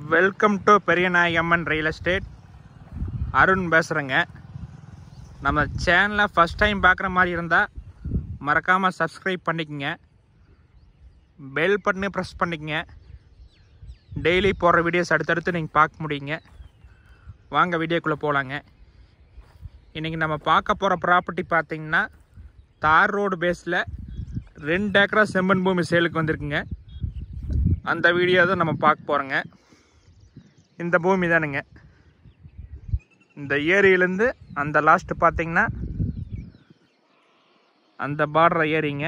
welcome to Periyanayagamman real estate Arun பேசுகிறேங்க நம்ம சேனலை ஃபஸ்ட் டைம் பார்க்குற மாதிரி இருந்தால் மறக்காமல் சப்ஸ்கிரைப் பண்ணிக்கங்க பெல் பட்டனு ப்ரெஸ் பண்ணிக்கங்க டெய்லி போடுற வீடியோஸ் அடுத்தடுத்து நீங்கள் பார்க்க முடியுங்க வாங்க வீடியோக்குள்ளே போகலாங்க இன்றைக்கி நம்ம பார்க்க போகிற ப்ராப்பர்ட்டி பார்த்தீங்கன்னா தார் ரோடு பேஸில் ரெண்டு ஏக்கரா செம்மண் பூமி சேலுக்கு வந்திருக்குங்க அந்த வீடியோ தான் நம்ம பார்க்க போகிறோங்க இந்த பூமி தானுங்க இந்த ஏரியிலேருந்து அந்த லாஸ்ட் பார்த்தீங்கன்னா அந்த பார்டர் ஏரிங்க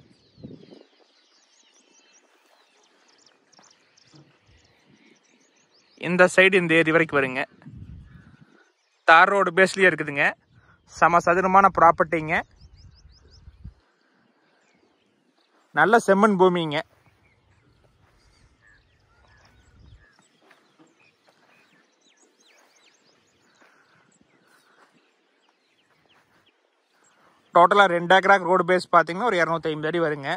இந்த சைடு இந்த ஏரி வரைக்கும் வருங்க தார் ரோடு பேஸ்லேயே இருக்குதுங்க சம சதுரமான ப்ராப்பர்ட்டிங்க நல்ல செம்மண் பூமிங்க டோட்டலாக ரெண்டு ஏக்கராக்கு ரோடு பேஸ் பார்த்தீங்கன்னா ஒரு இரநூத்தி ஐம்பது அடி வருங்க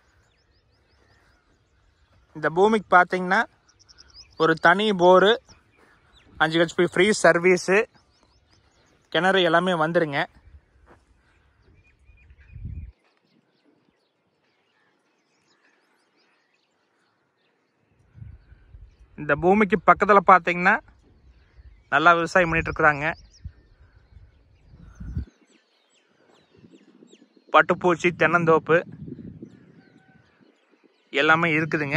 இந்த பூமிக்கு பார்த்தீங்கன்னா ஒரு தனி போரு அஞ்சு ஹெச்பி ஃப்ரீ சர்வீஸு கிணறு எல்லாமே வந்துருங்க இந்த பூமிக்கு பக்கத்தில் பார்த்தீங்கன்னா நல்லா விவசாயம் பண்ணிட்டு இருக்கிறாங்க பட்டுப்பூச்சி தென்னந்தோப்பு எல்லாமே இருக்குதுங்க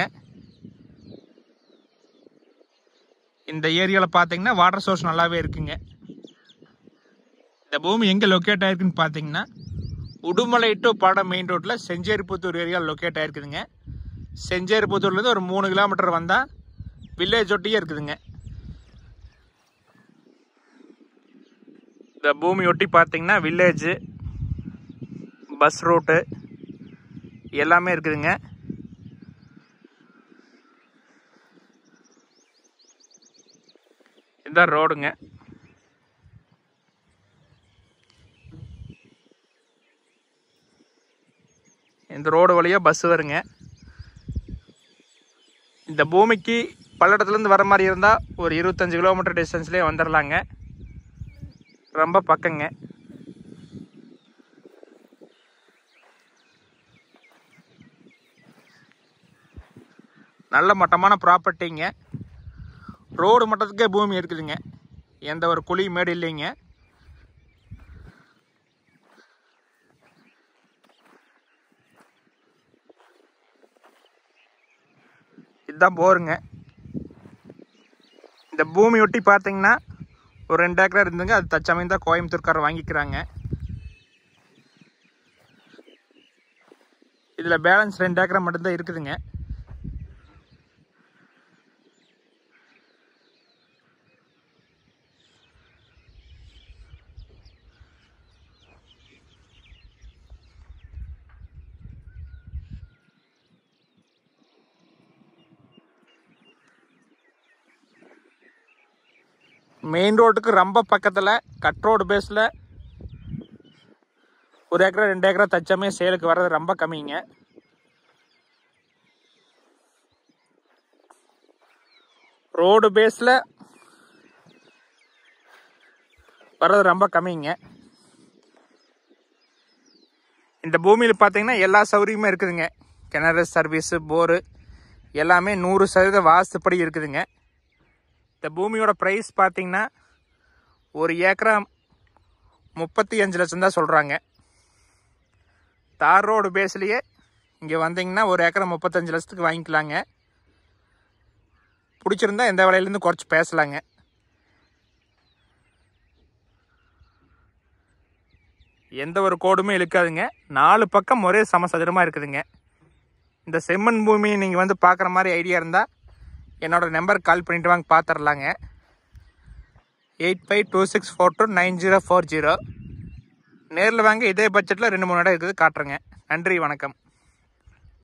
இந்த ஏரியாவில் பார்த்தீங்கன்னா வாட்டர் சோர்ஸ் நல்லாவே இருக்குங்க இந்த பூமி எங்கே லொக்கேட் ஆயிருக்குன்னு பார்த்தீங்கன்னா உடுமலை டு பாடம் மெயின் ரோட்டில் செஞ்சேரிப்புத்தூர் ஏரியா லொக்கேட் ஆயிருக்குதுங்க செஞ்சேரிப்புத்தூர்லேருந்து ஒரு மூணு கிலோமீட்டர் வந்தால் வில்லேஜ் ஒட்டியே இருக்குதுங்க இந்த பூமி ஒட்டி பார்த்தீங்கன்னா வில்லேஜு பஸ் ரூட்டு எல்லாமே இருக்குதுங்க இதுதான் ரோடுங்க இந்த ரோடு வழியாக பஸ் வருங்க இந்த பூமிக்கு பல்லடத்துலேருந்து வர மாதிரி இருந்தால் ஒரு இருபத்தஞ்சி கிலோமீட்டர் டிஸ்டன்ஸ்லேயே வந்துடலாங்க ரொம்ப பக்கங்க நல்ல மட்டமான ப்ராப்பர்ட்டிங்க ரோடு மட்டத்துக்கே பூமி இருக்குதுங்க எந்த ஒரு குழி மேடு இல்லைங்க இதுதான் போருங்க இந்த பூமி ஒட்டி பார்த்தீங்கன்னா ஒரு ரெண்டு ஏக்கரா இருந்துங்க அது தச்சமயம் தான் கோயம்புத்தூர்காரர் வாங்கிக்கிறாங்க இதில் பேலன்ஸ் ரெண்டு ஏக்கரா மட்டும்தான் இருக்குதுங்க மெயின் ரோட்டுக்கு ரொம்ப பக்கத்தில் கட் ரோடு பேஸில் ஒரு ஏக்கரா ரெண்டு ஏக்கரா தச்சமே சேலுக்கு வர்றது ரொம்ப கம்மிங்க ரோடு பேஸில் வர்றது ரொம்ப கம்மிங்க இந்த பூமியில் பார்த்தீங்கன்னா எல்லா சௌகரியமும் இருக்குதுங்க கிணறு சர்வீஸு போரு எல்லாமே நூறு சதவீத வாஸ்துப்படி இருக்குதுங்க இந்த பூமியோட ப்ரைஸ் பார்த்தீங்கன்னா ஒரு ஏக்கரா முப்பத்தி அஞ்சு லட்சம் தான் சொல்கிறாங்க தார் ரோடு பேஸ்லேயே இங்கே வந்தீங்கன்னா ஒரு ஏக்கரா முப்பத்தஞ்சு லட்சத்துக்கு வாங்கிக்கலாங்க பிடிச்சிருந்தா எந்த விலையிலேருந்து குறைச்சி பேசலாங்க எந்த ஒரு கோடுமே இழுக்காதுங்க நாலு பக்கம் ஒரே சமசதுரமாக இருக்குதுங்க இந்த செம்மண் பூமி நீங்கள் வந்து பார்க்குற மாதிரி ஐடியா இருந்தால் என்னோட நம்பருக்கு கால் பண்ணிட்டு வாங்க பார்த்துடலாங்க eight five two six four two nine zero four zero நேரில் வாங்க இதே பட்ஜெட்டில் ரெண்டு மூணு இடம் இருக்குது காட்டுறேங்க நன்றி வணக்கம்